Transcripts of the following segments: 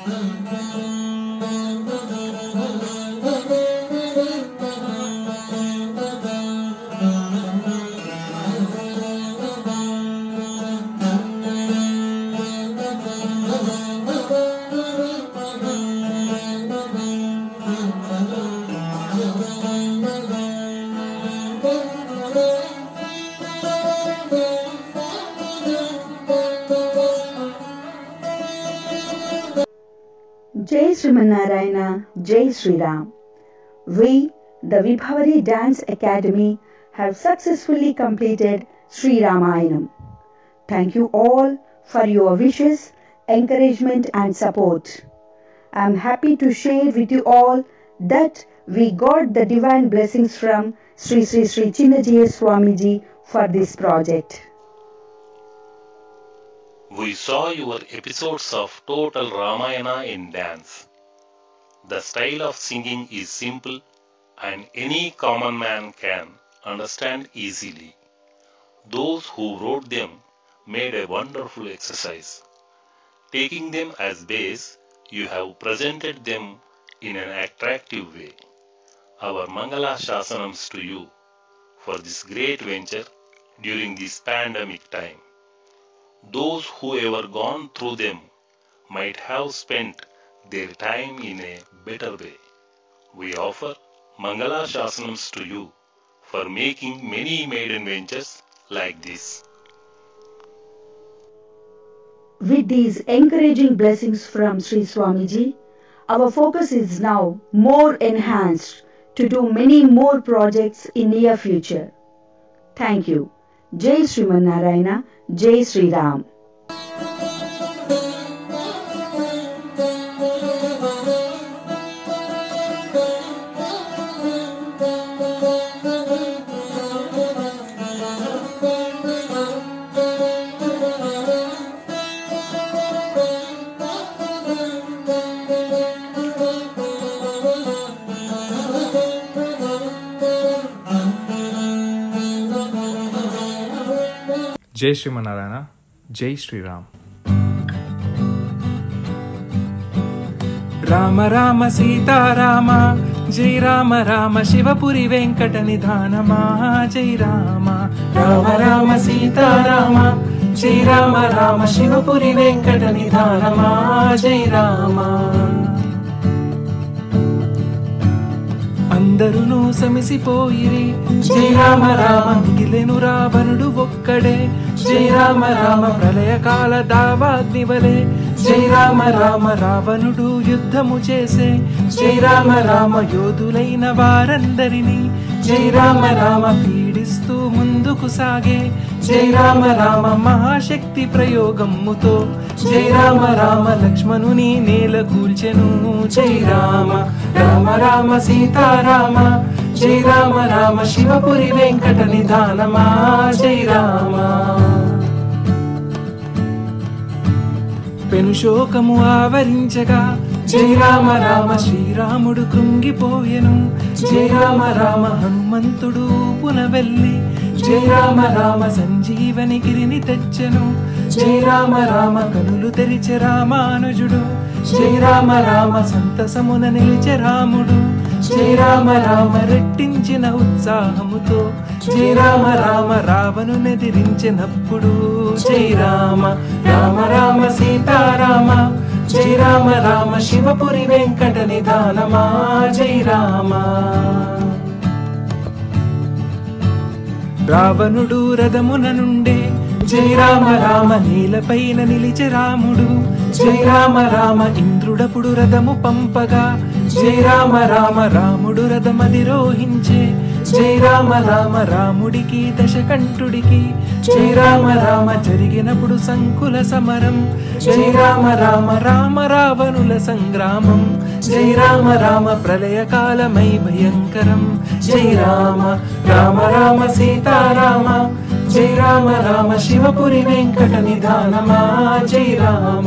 Jai Srimanarayana, Jai Sri Ram. We, the Vibhavari Dance Academy, have successfully completed Sri Ramayanam. Thank you all for your wishes, encouragement, and support. I am happy to share with you all that we got the divine blessings from Sri Sri Sri Chinnajaya Swamiji for this project. We saw your episodes of Total Ramayana in dance. The style of singing is simple and any common man can understand easily. Those who wrote them made a wonderful exercise. Taking them as base, you have presented them in an attractive way. Our Mangala Shasanams to you for this great venture during this pandemic time. Those who ever gone through them might have spent their time in a better way. We offer Mangala Shasanams to you for making many maiden ventures like this. With these encouraging blessings from Sri Swamiji, our focus is now more enhanced to do many more projects in near future. Thank you. Jai Srimanarayana, Jai Sri Ram. జై శ్రీమన్నారాయణ జై శ్రీరామ్ రామ రామ సీతారామ జై రామ రామ శివపురి వెంకట నిధానమా జై రామ రామ రామ సీతారామ జై రామ రామ శివపురి వెంకట నిధానమా జై రామ అందరును సమిసిపోయిరి జై రామ రామ మిగిలెను రావణుడు ఒక్కడే జై రామ రామ ప్రళయకాల దావాగ్నివలే జై రామ రామ రావణుడు యుద్ధము చేసే జై రామ రామ యోధులైన వారందరినీ జై రామ రామ పీడిస్తూ ముందుకు సాగే జై రామ రామ మహాశక్తి ప్రయోగముతో జై రామ రామ లక్ష్మణుని నేల కూల్చెను జై రామ రామ రామ సీతారామ జై రామ రామ శివపురి వెంకట నిధానమా జై రామ పెను శోకము ఆవరించగా జై రామ రామ శ్రీరాముడు కృంగిపోయెను జై రామ రామ హనుమంతుడు పునవెల్లి జై రామ రామ సంజీవని గిరిని తెచ్చెను జై రామ రామ కనులు తెరిచె రామానుజుడు జై రామ రామ సంతసమున నిలిచె రాముడు జై రామ రామ రెట్టించిన ఉత్సాహముతో జై రామ రామ రావణు నెదిరించినప్పుడు జై రామ రామ రామ సీతారామ జై రామ రామ శివపురి వెంకట నిధానమా జై రామ రావణుడు రథమున నుండే జై రామ రామ నేలపైన నిలిచె రాముడు జై రామ రామ ఇంద్రుడపుడు రథము పంపగా జై రామ రామ రాముడు రథమధిరోహించే జై రామ రామ రాముడికి దశకంఠుడికి జై రామ రామ జరిగినప్పుడు సంకుల సమరం జై రామ రామ రామ రావణుల సంగ్రామం జై రామ రామ ప్రళయకాలమై భయంకరం జై రామ రామ రామ సీతారామ జై రామ రామ శివపురి వెంకట నిధానమా జై రామ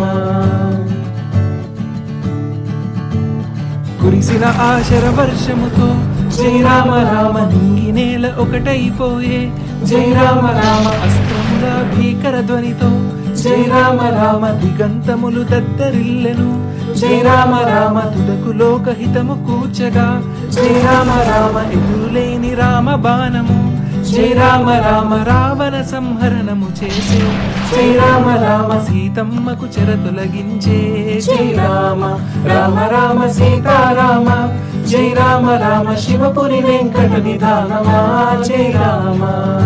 కురిసిన ఆశర వర్షముతో జై రామ రామ నింగి నేల ఒకటైపోయే జై రామ రామ అస్త్రముల భీకర ధ్వనితో జై రామ రామ దిగంతములు దద్దరిల్లెను జై రామ రామ తుదకు లోకహితము కూర్చగా జై రామ రామ ఎదురులేని రామ బాణము జై రామ రామ రావణ సంహరణము చేసే జై రామ రామ సీతమ్మకు చెర తొలగించే జై రామ రామ రామ సీతారామ జై రామ రామ శివపురి వెంకట నిధానమా జై రామ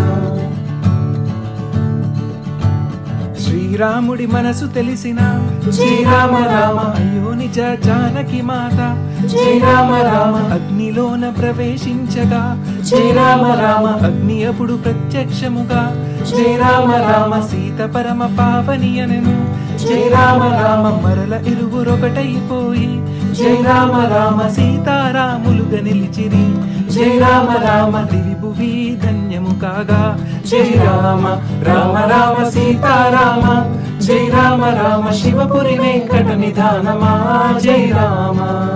శ్రీరాముడి మనసు తెలిసిన జై రామ రామ అయ్యో నిజ జానకి మాత జై రామ రామ అగ్నిలోన ప్రవేశించగా జై రామ రామ అగ్ని అప్పుడు ప్రత్యక్షముగా జై రామ రామ సీత పరమ పావని అనెను జై రామ రామ మరల ఇరువురొకటైపోయి జై రామ రామ సీతారాములుగా నిలిచిరి జై రామ రామ దివి భువి ధన్యము కాగా జై రామ రామ రామ సీతారామ జై రామ రామ శివపురి వెంకట నిధానమా జై రామ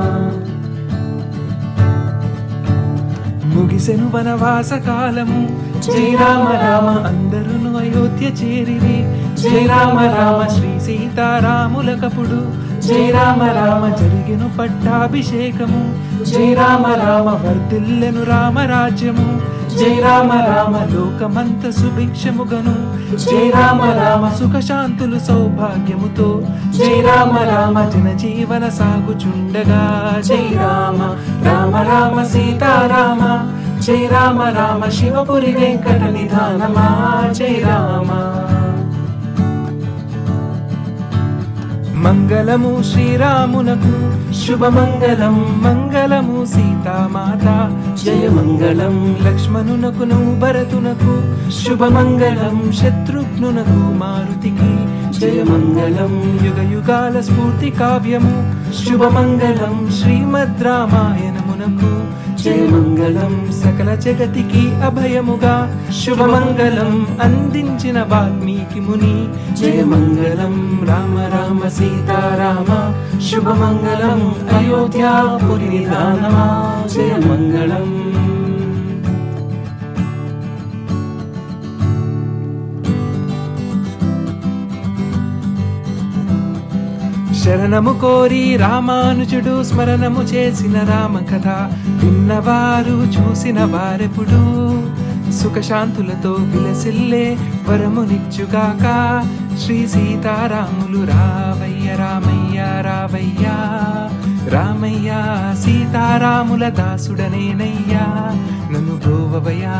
ముగిసెను వనవాస కాలము జై రామ రామ అందరును అయోధ్య చేరిరి జై రామ రామ శ్రీ సీతారాములకపుడు జై రామ రామ జరిగెను పట్టాభిషేకము జై రామ రామ వర్ధిల్లెను రామరాజ్యము జై రామ రామ లోకమంత సుభిక్షముగను జై రామ రామ సుఖ శాంతులు సౌభాగ్యముతో జై రామ రామ జన జీవన సాగుచుండగా జై రామ రామ రామ సీతారామ జై రామ రామ శివపురి వెంకట నిధానమా జై రామ మంగళము శ్రీరామునకు శుభమంగళం మంగళము సీతామాత జయ మంగళం లక్ష్మణునకును భరతునకు శుభమంగళం శత్రుఘ్నునకు మారుతికి జయ మంగళం యుగ యుగాల స్ఫూర్తి కావ్యము శుభమంగళం శ్రీమద్ రామాయణమునకు జయ మంగళం సకల జగతికి అభయముగా శుభమంగళం అందించిన వాల్మీకి ముని జయ మంగళం రామ రామ సీతారామ శుభమంగళం అయోధ్యాపురి నిదానమా జయ మంగళం శరణము కోరి రామానుజుడు స్మరణము చేసిన రామ కథ విన్నవారు చూసిన వారెప్పుడు సుఖశాంతులతో విలసిల్లే వరమునిచ్చుగాక శ్రీ సీతారాములు రావయ్య రామయ్య రావయ్య రామయ్య సీతారాముల దాసుడనేనయ్యా నన్ను బ్రోవవయ్యా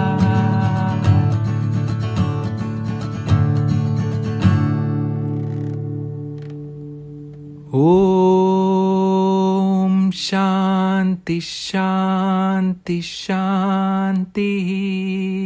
ఓం శాంతి శాంతి శాంతి